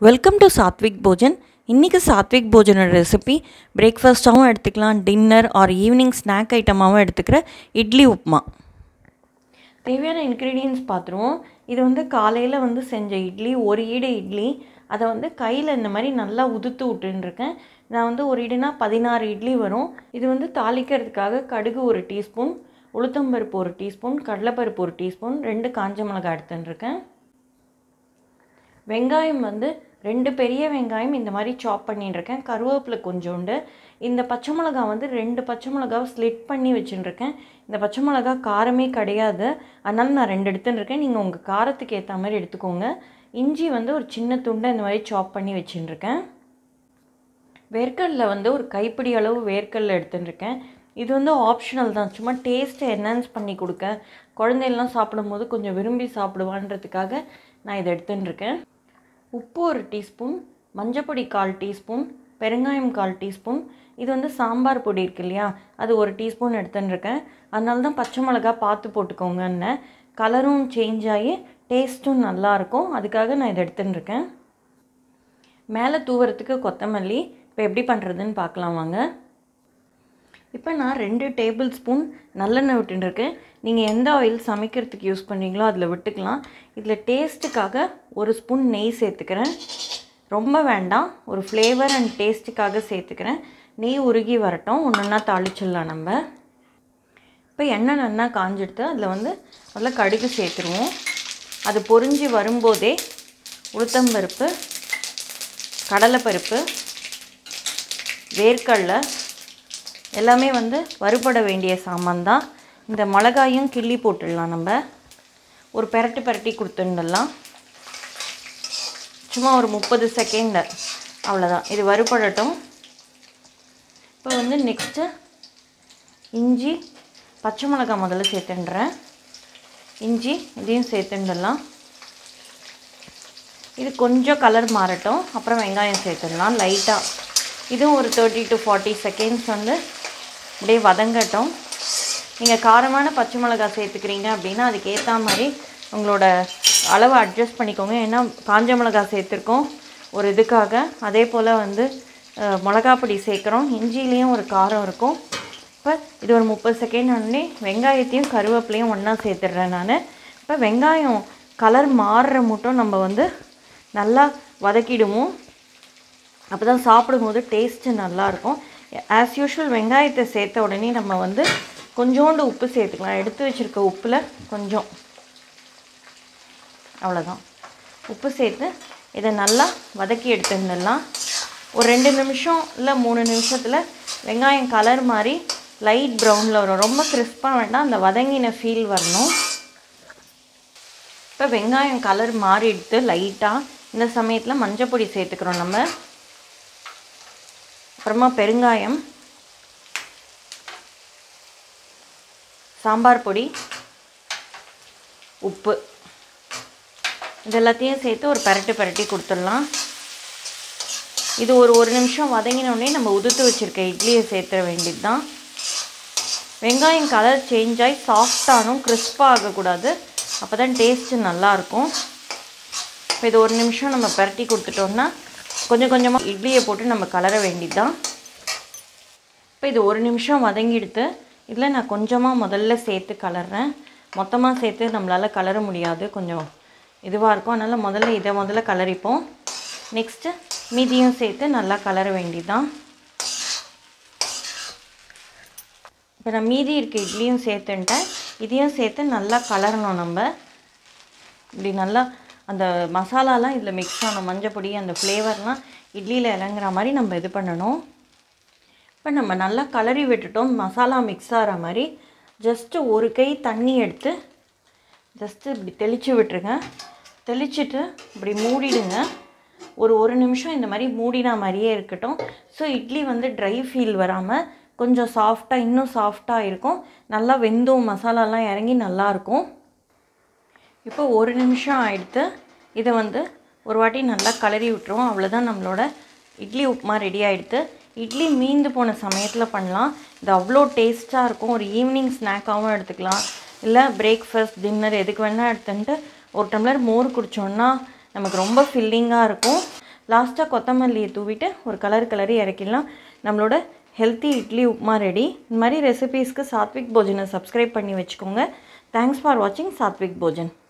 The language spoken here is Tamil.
வெல்கம் டு சாத்விக் போஜன் இன்றைக்கி சாத்விக் போஜனோட ரெசிபி பிரேக்ஃபாஸ்ட்டாகவும் எடுத்துக்கலாம் டின்னர் ஆர் ஈவினிங் ஸ்நாக் ஐட்டமாகவும் எடுத்துக்கிற இட்லி உப்புமா தேவையான இன்க்ரீடியன்ஸ் பார்த்துருவோம் இது வந்து காலையில் வந்து செஞ்ச இட்லி ஒரு ஈடு இட்லி அதை வந்து கையில் இந்த மாதிரி நல்லா உதுத்து விட்டுருக்கேன் நான் வந்து ஒரு இடுனா பதினாறு இட்லி வரும் இது வந்து தாளிக்கிறதுக்காக கடுகு ஒரு டீஸ்பூன் உளுத்தம்பருப்பு ஒரு டீஸ்பூன் கடலைப்பருப்பு ஒரு டீஸ்பூன் ரெண்டு காஞ்ச மிளகாய் எடுத்துட்டுருக்கேன் வெங்காயம் வந்து ரெண்டு பெரிய வெங்காயம் இந்த மாதிரி சாப் பண்ணிட்டுருக்கேன் கருவேப்பிலை கொஞ்சோண்டு இந்த பச்சை மிளகா வந்து ரெண்டு பச்சை மிளகாவை ஸ்லிட் பண்ணி வச்சுட்டுருக்கேன் இந்த பச்சை மிளகா காரமே கிடையாது அதனால் நான் ரெண்டு எடுத்துட்டுருக்கேன் நீங்கள் உங்கள் காரத்துக்கு ஏற்ற மாதிரி எடுத்துக்கோங்க இஞ்சி வந்து ஒரு சின்ன துண்டை இந்த மாதிரி சாப் பண்ணி வச்சுட்டுருக்கேன் வேர்க்கடலை வந்து ஒரு கைப்பிடி அளவு வேர்க்கடலை எடுத்துட்டுருக்கேன் இது வந்து ஆப்ஷனல் தான் சும்மா டேஸ்ட்டை என்ஹான்ஸ் பண்ணி கொடுக்க குழந்தையெல்லாம் சாப்பிடும்போது கொஞ்சம் விரும்பி சாப்பிடுவான்றதுக்காக நான் இதை எடுத்துட்டுருக்கேன் உப்பு ஒரு டீஸ்பூன் மஞ்சப்பொடி கால் டீஸ்பூன் பெருங்காயம் கால் டீஸ்பூன் இது வந்து சாம்பார் பொடி இருக்கு இல்லையா அது ஒரு டீஸ்பூன் எடுத்துட்டுருக்கேன் அதனால தான் பச்சை மிளகா பார்த்து போட்டுக்கோங்கன்னு கலரும் சேஞ்ச் ஆகி டேஸ்ட்டும் நல்லாயிருக்கும் அதுக்காக நான் இதை எடுத்துட்டுருக்கேன் மேலே தூவுறதுக்கு கொத்தமல்லி இப்போ எப்படி பண்ணுறதுன்னு பார்க்கலாம் வாங்க இப்போ நான் ரெண்டு டேபிள் ஸ்பூன் நல்லெண்ணெய் விட்டுருக்கேன் நீங்கள் எந்த ஆயில் சமைக்கிறதுக்கு யூஸ் பண்ணுறீங்களோ அதில் விட்டுக்கலாம் இதில் டேஸ்ட்டுக்காக ஒரு ஸ்பூன் நெய் சேர்த்துக்கிறேன் ரொம்ப வேண்டாம் ஒரு ஃப்ளேவர் அண்ட் டேஸ்ட்டுக்காக சேர்த்துக்கிறேன் நெய் உருகி வரட்டும் ஒன்று ஒன்றா தாளிச்சிடலாம் நம்ம இப்போ எண்ணெய் நல்லா காஞ்சிடுத்து அதில் வந்து முதல்ல கடுகு சேர்த்துருவோம் அது பொரிஞ்சு வரும்போதே உளுத்தம்பருப்பு கடலைப்பருப்பு வேர்க்கடலை எல்லாமே வந்து வறுபட வேண்டிய சாமான் தான் இந்த மிளகாயும் கிள்ளி போட்டுடலாம் நம்ம ஒரு பெரட்டு பெரட்டி கொடுத்துடலாம் சும்மா ஒரு முப்பது செகண்ட் அவ்வளோதான் இது வறுபடட்டும் இப்போ வந்து நெக்ஸ்ட்டு இஞ்சி பச்சை மிளகாய் முதல்ல சேர்த்துன்றேன் இஞ்சி இதையும் சேர்த்துடலாம் இது கொஞ்சம் கலர் மாறட்டும் அப்புறம் வெங்காயம் சேர்த்துடலாம் லைட்டாக இதுவும் ஒரு தேர்ட்டி டு ஃபார்ட்டி செகண்ட்ஸ் வந்து அப்படியே வதங்கட்டும் நீங்கள் காரமான பச்சை மிளகாய் சேர்த்துக்கிறீங்க அப்படின்னா அதுக்கு ஏற்ற மாதிரி உங்களோட அளவை அட்ஜஸ்ட் பண்ணிக்கோங்க ஏன்னா காஞ்ச மிளகாய் சேர்த்துருக்கோம் ஒரு இதுக்காக அதே போல் வந்து மிளகா பொடி சேர்க்குறோம் இஞ்சிலேயும் ஒரு காரம் இருக்கும் இப்போ இது ஒரு முப்பது செகண்ட் உடனே வெங்காயத்தையும் கருவேப்பிலையும் ஒன்றா சேர்த்துடுறேன் நான் இப்போ வெங்காயம் கலர் மாறுற மட்டும் நம்ம வந்து நல்லா வதக்கிடுவோம் அப்போ தான் சாப்பிடும்போது டேஸ்ட்டு நல்லாயிருக்கும் ஆஸ் யூஷுவல் வெங்காயத்தை சேர்த்த உடனே நம்ம வந்து கொஞ்சோண்டு உப்பு சேர்த்துக்கலாம் எடுத்து வச்சுருக்க உப்பில் கொஞ்சம் அவ்வளோதான் உப்பு சேர்த்து இதை நல்லா வதக்கி எடுத்துடலாம் ஒரு ரெண்டு நிமிஷம் இல்லை மூணு நிமிஷத்தில் வெங்காயம் கலர் மாதிரி லைட் ப்ரௌனில் வரும் ரொம்ப கிறிஸ்பாக வேண்டாம் அந்த வதங்கின ஃபீல் வரணும் இப்போ வெங்காயம் கலர் மாறி எடுத்து லைட்டாக இந்த சமயத்தில் மஞ்சள் பொடி சேர்த்துக்கிறோம் நம்ம அப்புறமா பெருங்காயம் சாம்பார் பொடி உப்பு இது எல்லாத்தையும் சேர்த்து ஒரு பரட்டு பரட்டி கொடுத்துடலாம் இது ஒரு ஒரு நிமிஷம் வதங்கினோடனே நம்ம உதுத்து வச்சுருக்க இட்லியை சேர்த்துட வேண்டியது தான் வெங்காயம் கலர் சேஞ்ச் ஆகி சாஃப்டானும் கிறிஸ்பாக ஆகக்கூடாது அப்போ தான் டேஸ்ட்டு நல்லாயிருக்கும் இப்போ இது ஒரு நிமிஷம் நம்ம பரட்டி கொடுத்துட்டோம்னா கொஞ்சம் கொஞ்சமாக இட்லியை போட்டு நம்ம கலர வேண்டியது தான் இப்போ இது ஒரு நிமிஷம் வதங்கிடுத்து இதில் நான் கொஞ்சமாக முதல்ல சேர்த்து கலர்றேன் மொத்தமாக சேர்த்து நம்மளால் கலர முடியாது கொஞ்சம் இதுவாக இருக்கும் அதனால் முதல்ல இதை முதல்ல கலரிப்போம் நெக்ஸ்ட்டு மீதியும் சேர்த்து நல்லா கலர வேண்டியது தான் இப்போ நான் மீதி இருக்க இட்லியும் சேர்த்துன்ட்டேன் இதையும் சேர்த்து நல்லா கலரணும் நம்ம இப்படி நல்லா அந்த மசாலாலாம் இதில் மிக்ஸ் ஆகணும் மஞ்சள் பொடி அந்த ஃப்ளேவர்லாம் இட்லியில் இறங்குற மாதிரி நம்ம இது பண்ணணும் இப்போ நம்ம நல்லா கலரி விட்டுட்டோம் மசாலா மிக்ஸ் ஆகிற மாதிரி ஜஸ்ட்டு ஒரு கை தண்ணி எடுத்து ஜஸ்ட்டு இப்படி தெளித்து விட்டுருங்க தெளிச்சுட்டு இப்படி மூடிடுங்க ஒரு ஒரு நிமிஷம் இந்த மாதிரி மூடினா மாதிரியே இருக்கட்டும் ஸோ இட்லி வந்து ட்ரை ஃபீல் வராமல் கொஞ்சம் சாஃப்டாக இன்னும் சாஃப்டாக இருக்கும் நல்லா வெந்தும் மசாலாலாம் இறங்கி நல்லாயிருக்கும் இப்போ ஒரு நிமிஷம் ஆகிடுத்து இதை வந்து ஒரு வாட்டி நல்லா கலரி விட்டுருவோம் அவ்வளோதான் நம்மளோட இட்லி உப்புமா ரெடி ஆகிடுது இட்லி மீந்து போன சமயத்தில் பண்ணலாம் இது அவ்வளோ டேஸ்ட்டாக இருக்கும் ஒரு ஈவினிங் ஸ்நாக்காகவும் எடுத்துக்கலாம் இல்லை பிரேக்ஃபாஸ்ட் டின்னர் எதுக்கு வேணால் எடுத்துன்ட்டு ஒரு டம்ளர் மோர் குடித்தோன்னா நமக்கு ரொம்ப ஃபில்லிங்காக இருக்கும் லாஸ்ட்டாக கொத்தமல்லியை தூவிட்டு ஒரு கலர் கலரி இறக்கிடலாம் நம்மளோட ஹெல்த்தி இட்லி உப்புமா ரெடி இந்த மாதிரி ரெசிபீஸ்க்கு சாத்விக் போஜனை சப்ஸ்கிரைப் பண்ணி வச்சுக்கோங்க தேங்க்ஸ் ஃபார் வாட்சிங் சாத்விக் போஜன்